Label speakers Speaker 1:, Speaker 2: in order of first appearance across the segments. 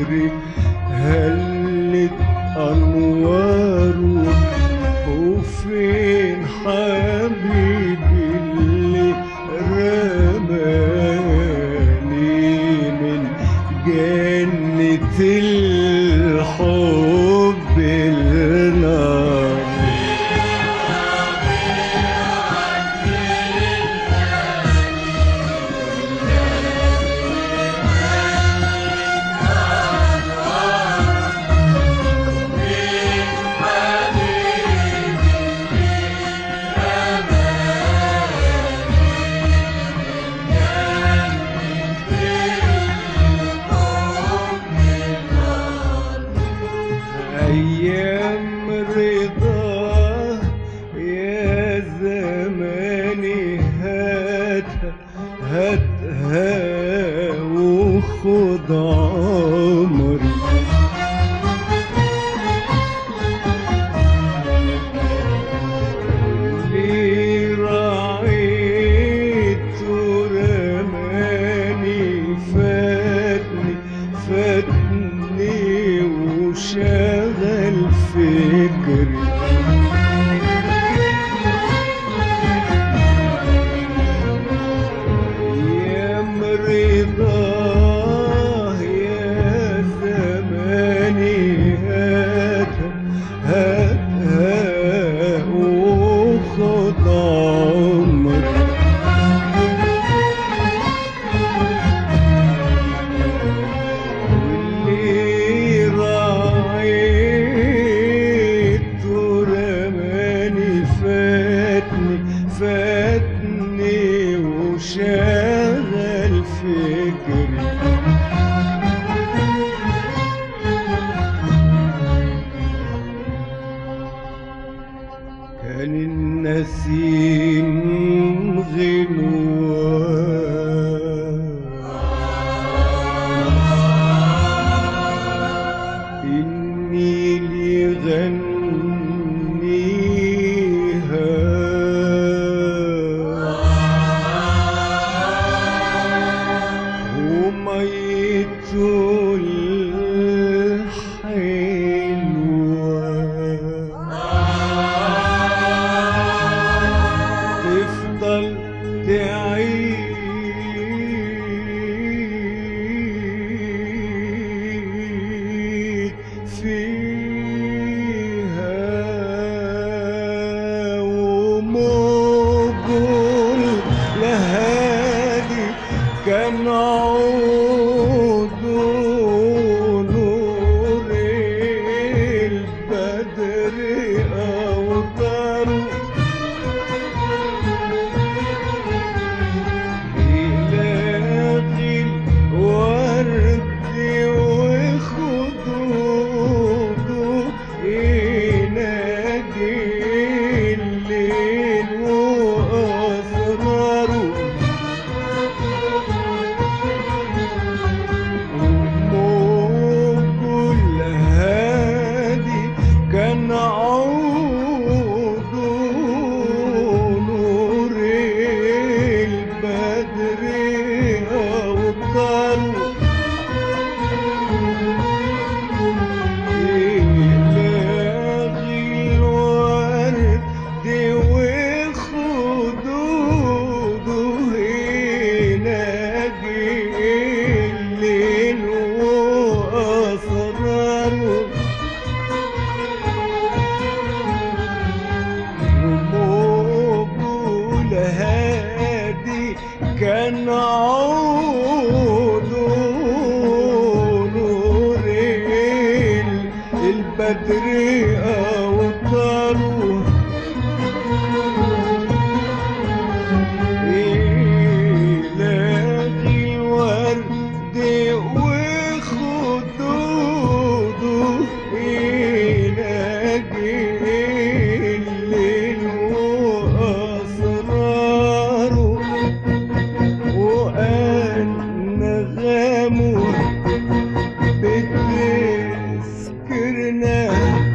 Speaker 1: بدري هلت أنواره وفين حبيبي اللي رماني من جنة الحب النار أيام رضا يا زماني هاتها هاتها وخد عمري اللي رعيت ورماني فاتني فاتني وشغل فكري يا مرضاه يا زماني هاتها هاتها وخد عمري واللي راعيت ورماني فاتني فاتني وشغل فكري كان النسيم غنوة إني لغنيها وميت الحلوة تفضل تعيد فيها وموجول لهادي كان عود نور البدر أوطاره يلاقي الورد وخدوده ينادي الليل وأسراره وكل هادي كان عود نور البدر أوطاره يلاقي الورد وخدوده ينادي الليل وأسراره وموجول هادي كان عود نور ال- البدر أوطاره يلاقي ورد وخدوده ينادي الليل وأسراره وأنغامه بتذكرنا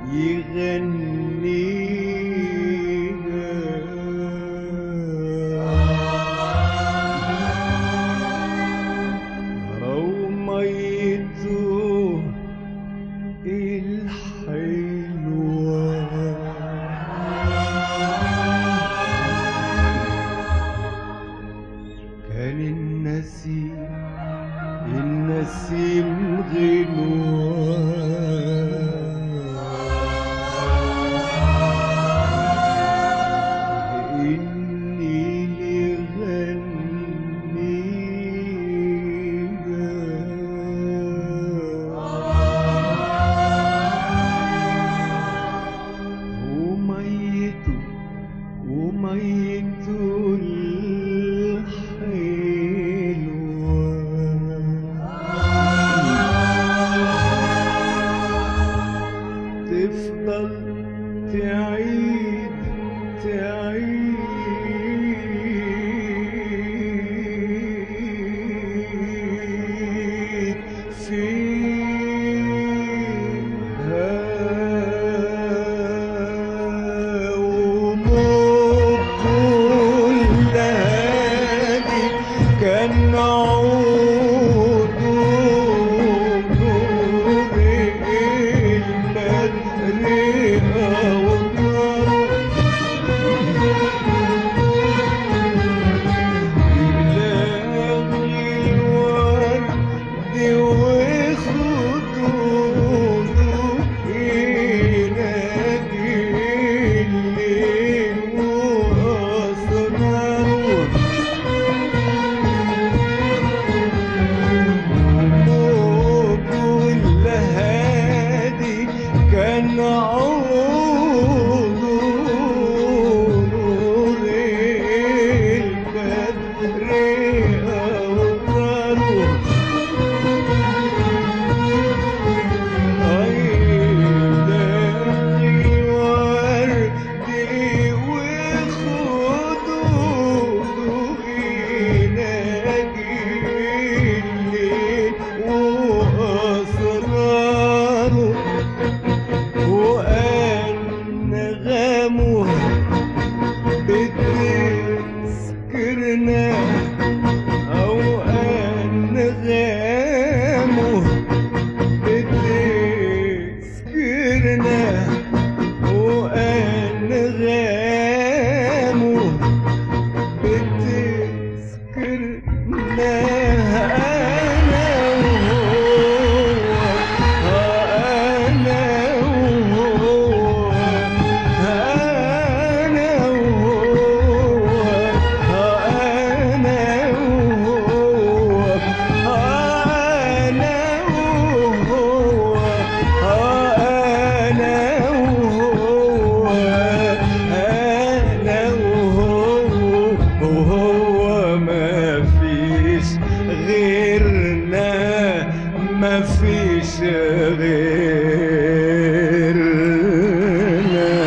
Speaker 1: يغنيها أو ميته الحلوة كان النسيم النسيم غنوة إني لغنيها وميت وميت الحلوة تفضل تعيد تعيد فيها وموج كل هادي كان عود نور البدر أوطار يلاقي الورد وخدوده ينادي الليل وأسراره وكل هادي كان عود نور البدر أوطاره أيلاقي وردي وخدوده ينادي الليل وأسراره وأنغامه بتذكرنا أو أنغامه بتذكرنا وأنغامه بتذكرنا أنا وهو أنا وهو أنا وهو أنا وهو أنا وهو أنا وهو أنا وهو وهو ما فيش غيرنا ما فيش غيرنا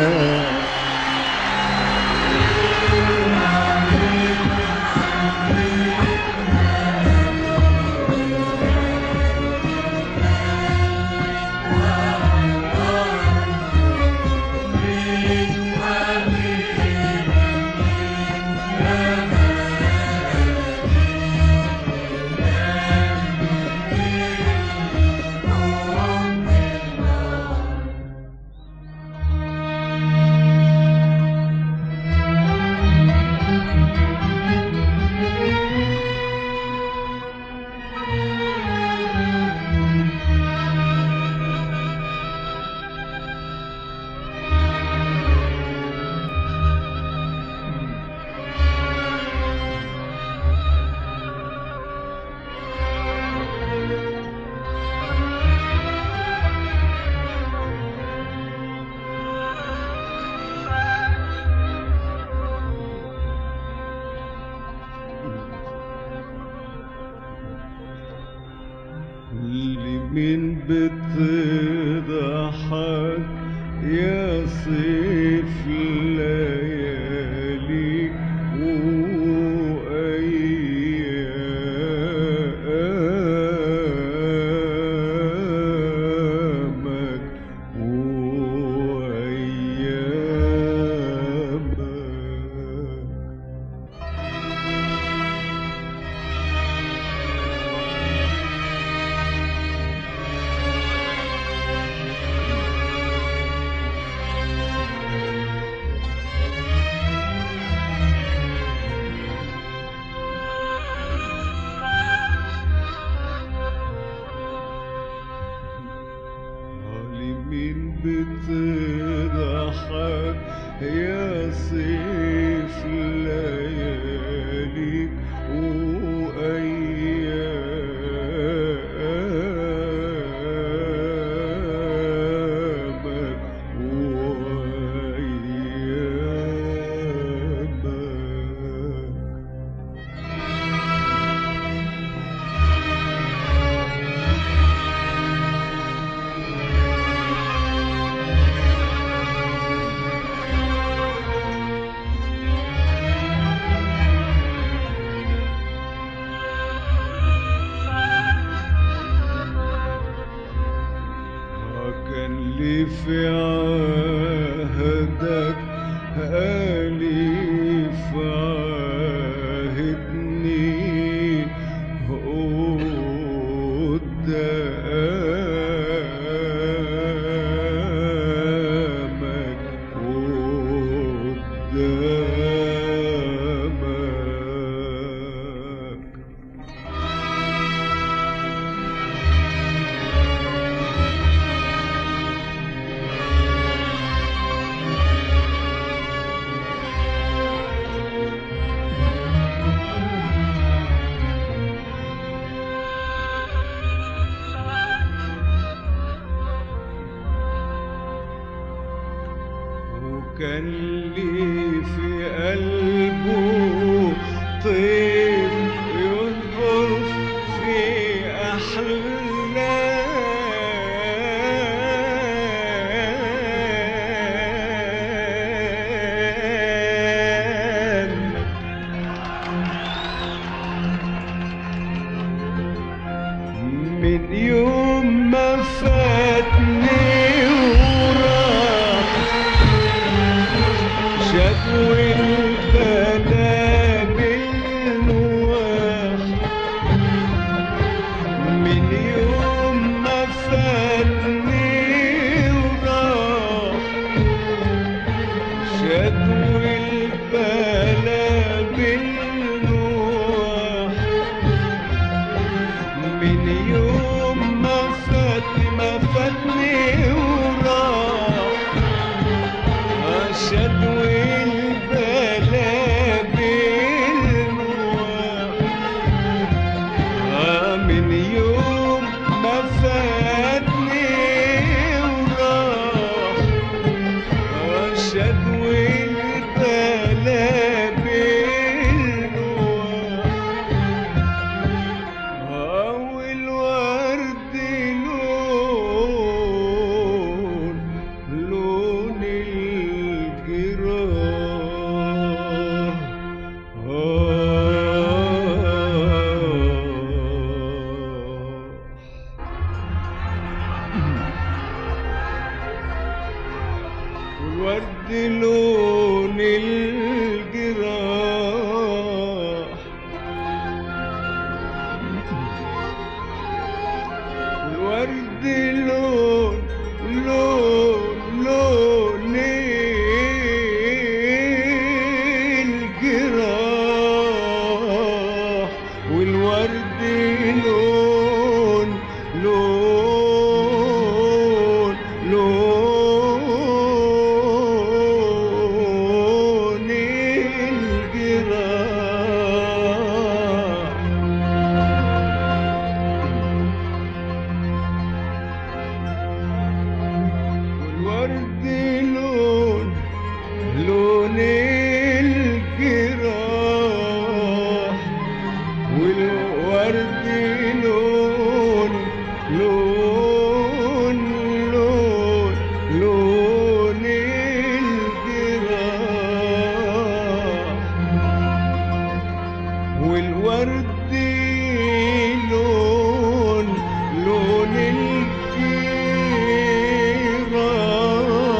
Speaker 1: اللي من بتضحك يا صيف ليالي وأيامك مين بتضحك يا صيف لياليك وأيامك وأيامك كان لي في عهدك أليف عهدني قدامك قدامك وكان لي في قلبه طيب ينظر في أحلام من يوم ما فاتني وراح شكوى البلا بالنواح من يوم ما فاتني وراح شكوى البلا بالنواح من يوم ما فات ما فاتني وراح أشد والبلا بالنواح آه من يوم ما فاتني وراح أشد والبلا بالنواح أول ورد لون لون الجراح آه والورد لون الجراح الورد لون لون لون الجراح والورد لون لون لون الجراح والورد لون لون الجراح والورد لون لون لون لون الجراح والورد لون لون الجراح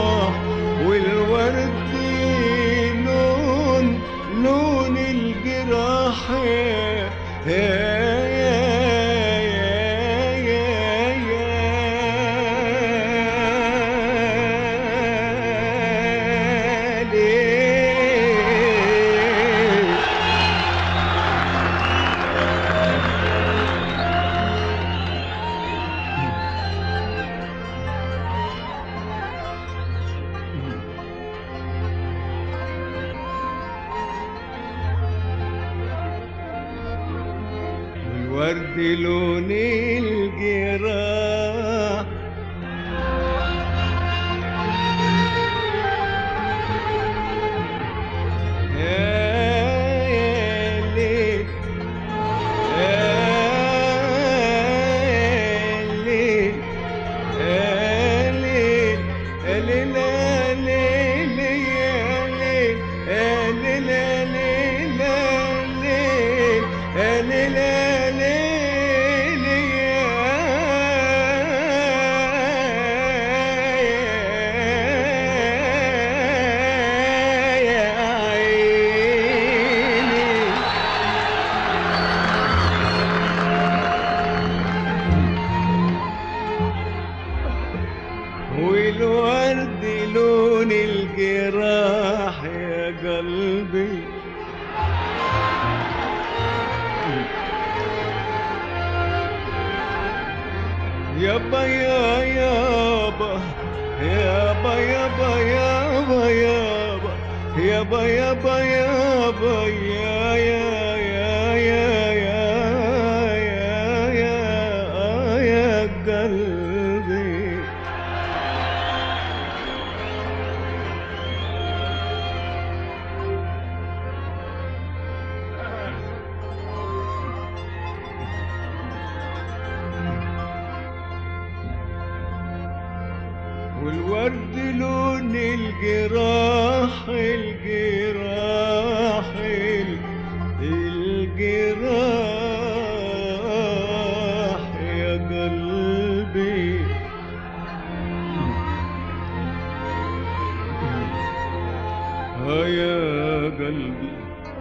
Speaker 1: ورد لون الجراح يا ليل والورد لون الجراح يا قلبي يابا يا يابا يابا يابا يابا يابا يابا يابا يابا يا يا يا يا يا يا يا يا قلبي والورد لون الجراح الجراح الجراح يا قلبي ها يا قلبي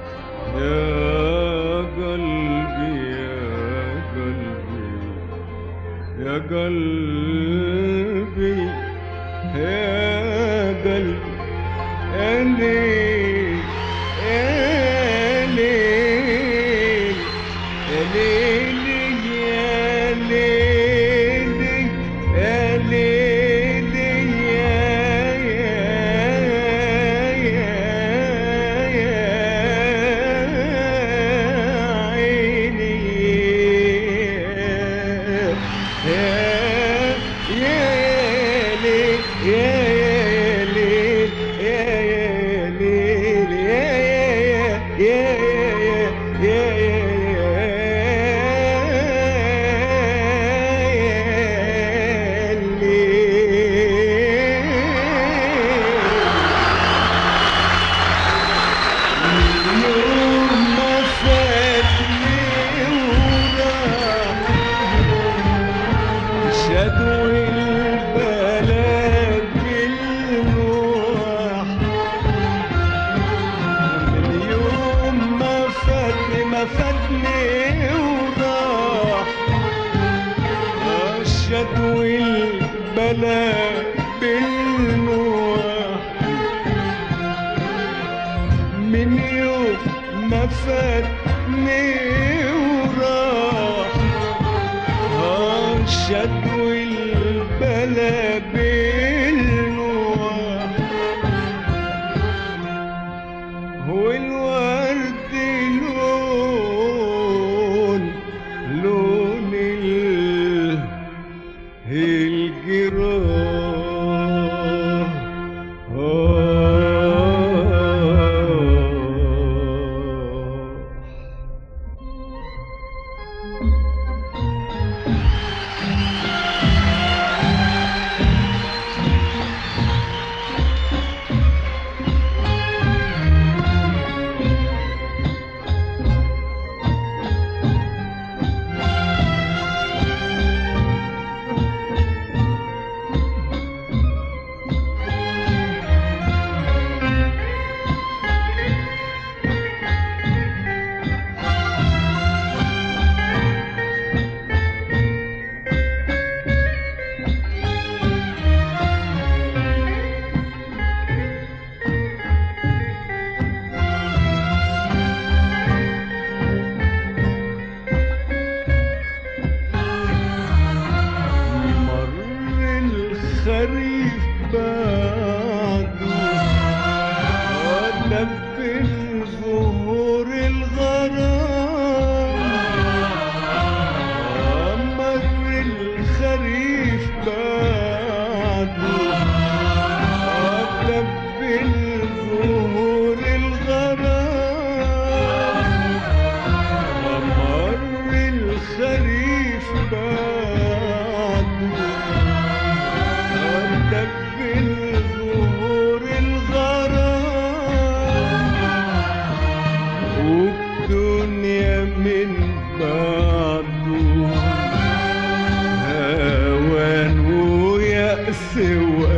Speaker 1: يا قلبي يا قلبي يا قلبي يا قلبي يا ليل يا ليل يا ليل يا ليل يا ليل يا يا يا عيني يا يا ليل يا ليل يا ليل يا يا يا يا ليل يوم ما فاتني وراح شدوا البلد بالنوح من يوم ما فاتني ما فاتني وراح شدوا البلد بالنوح من يوم ما فاتني وراح شدوا البلا بالنوح والورد لون لون ال- الجراح آه الخريف بعده ودب ظهور الغرام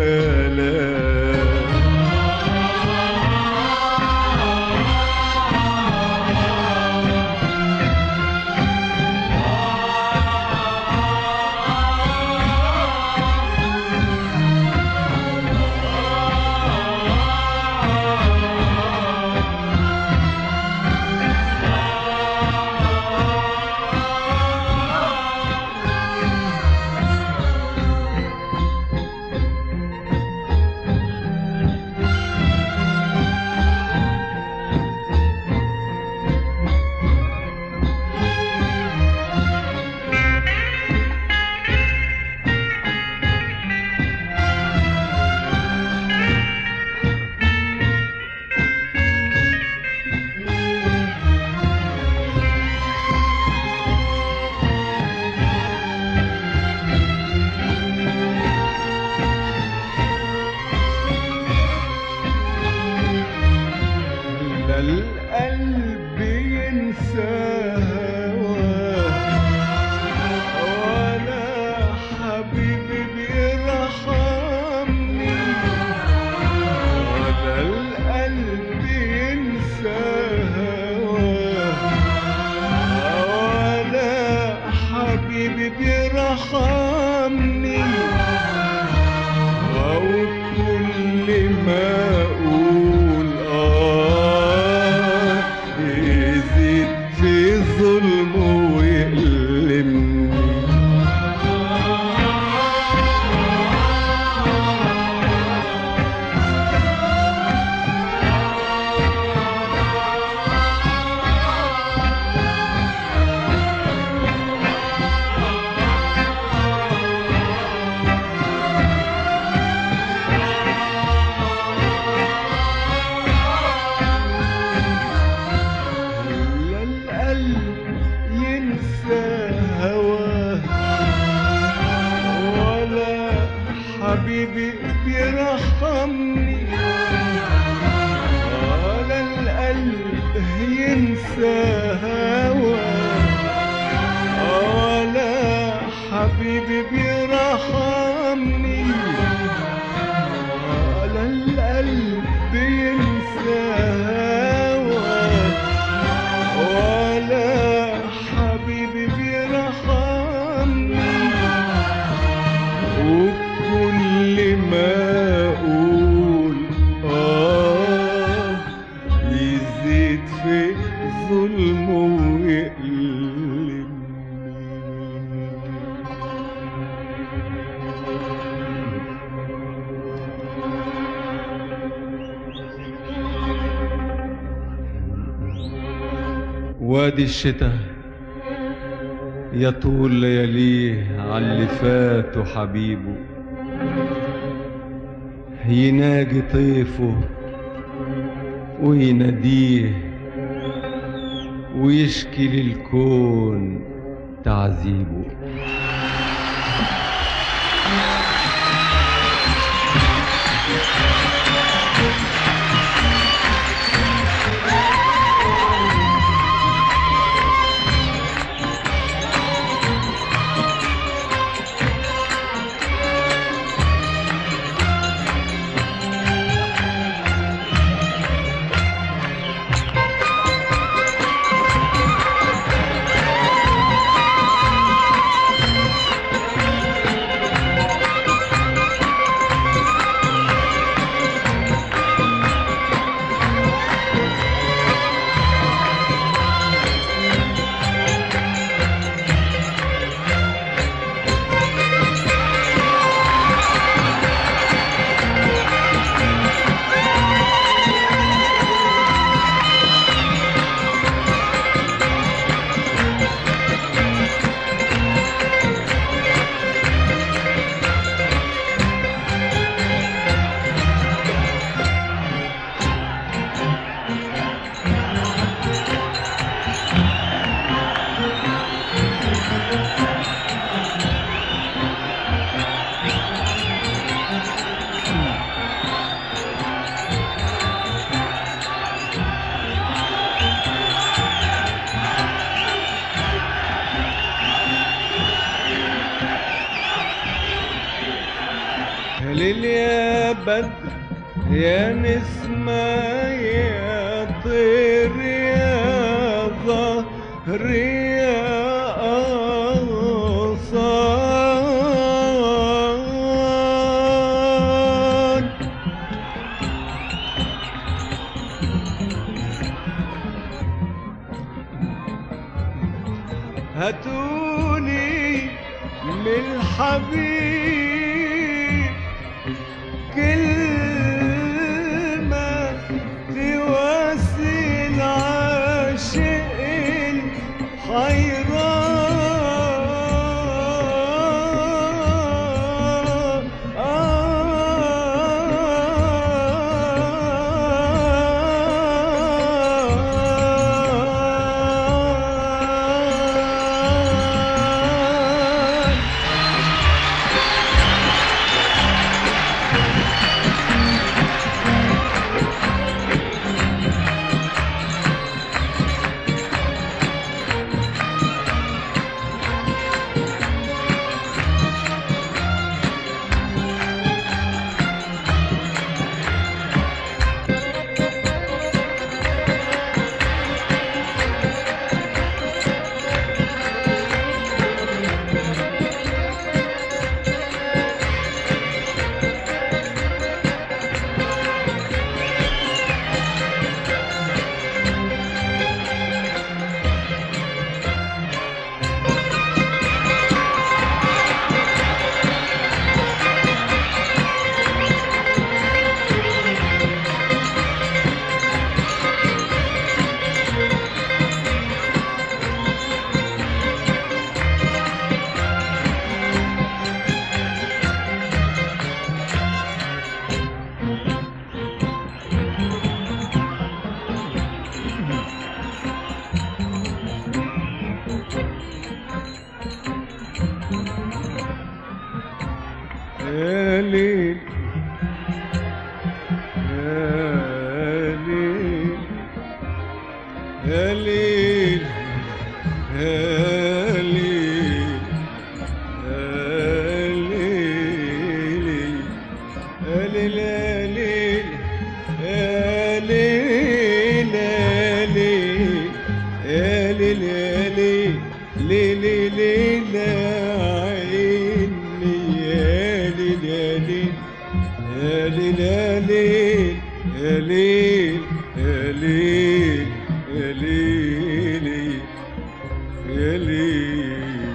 Speaker 1: كلام لا القلب ينسى هواه ولا حبيبي بيرحمني ولا القلب ينسى هواه ولا حبيبي بيرحمني أو كل ما أقول آه يزيد في ظلمه ويألمني لا القلب ينسى هواه ولا حبيبي بيرحمني ولا القلب ينسى هواه ولا حبيبي بيرحمني ولا القلب ينسى هواه ولا حبيبي بيرحمني وكل ما اقول اه يزيد في ظلمه ويألمني وادي الشتاء يطول لياليه عاللي فات حبيبه يناجي طيفه ويناديه ويشكي للكون تعذيبه يا بدر يا نسمة يا طير يا ظهر يا أغصان هاتوني من الحبيب كلمة تواسي العاشق الحيران يا ليل يا ليل يا ليل يا ليل يا ليل يا ليل يا ليل يا ليل يا ليل يا ليل ليل ليل ليل عيني يا ليل يا ليل يا ليل يا ليل يا ليل يا ليل يا ليل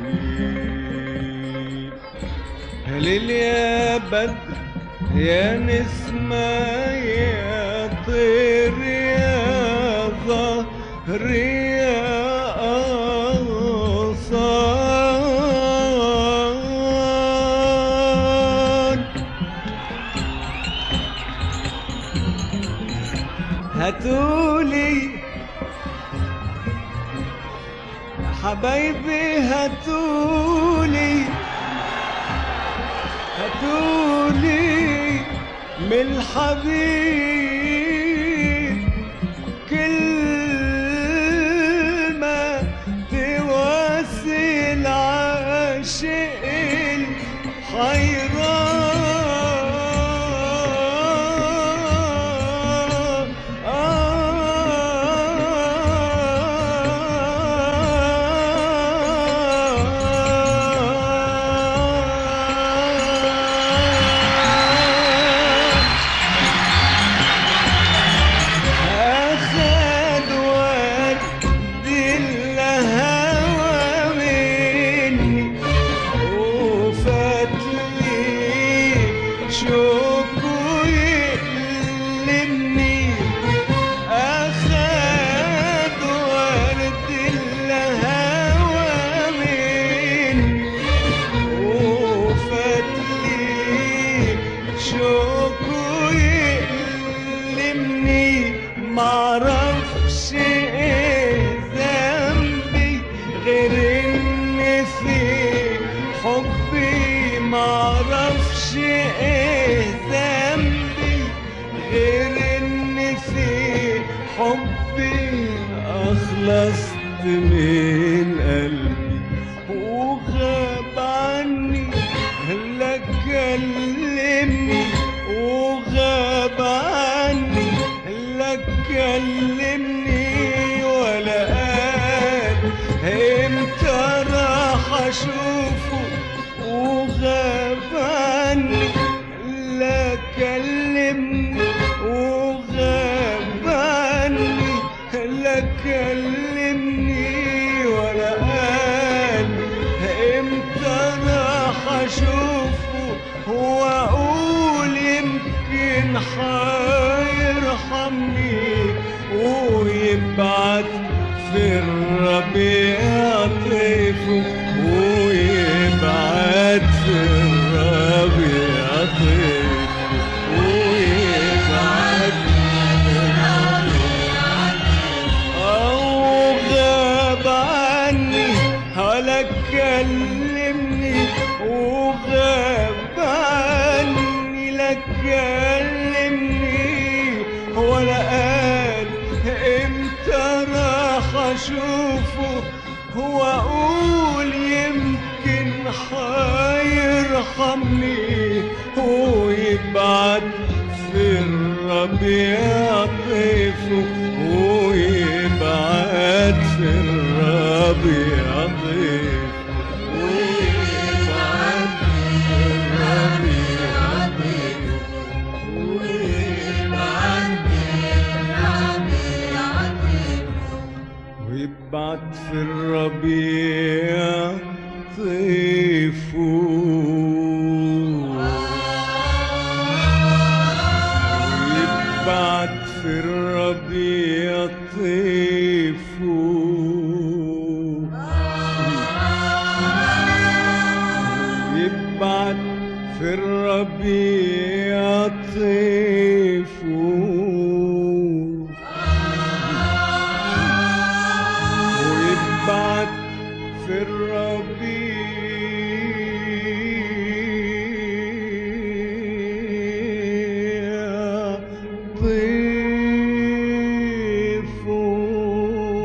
Speaker 1: يا ليل يا بدر يا نسمة يا طير يا ظهر يا أغصان هاتولي يا حبايبي هاتولي هاتولي من الحبيب كلمة تواسي العاشق الحيران أخذ ود الهوى مني وفات لي شوق يألمني أخذ ورد الهوى مني وفات لي شوق يألمني معرفش ايه ذنبي غير ان في حبي معرفش ايه ذنبي غير ان في حبي اخلصت من قلبي وغاب عني لا كلمني كلمني وغاب عني لا كلمني ولا قال امتى راح اشوفه واقول يمكن حيرحمني ويبعت في الربيع طيفه ويبعت في الربيع طيفه ويبعت أو غاب عني ولا كلمني وغاب عني لا كلمني ولا قال امتى راح اشوفه هو اقول يمكن حيرحمني ويبعت في الربيع طيفه ويبعت في الربيع طيفه ويبعت في الربيع طيفه ويبعت ويبعت في الربيع طيفه ويبعت في الربيع طيفه يبعت في الربيع طيفه ويبعت في الربيع طيفه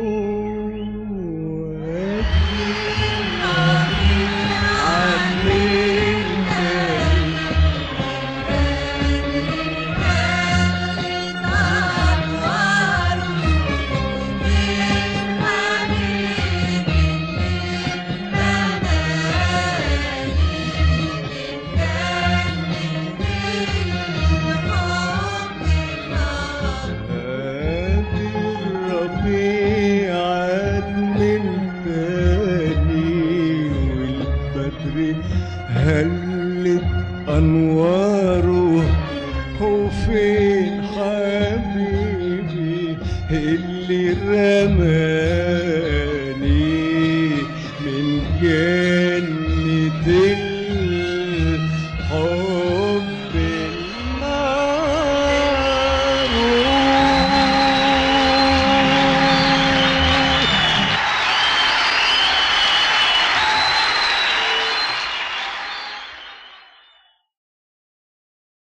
Speaker 1: هادي الربيع عاد من تاني والبدر هلت أنواره وفين حبيبي اللي رمى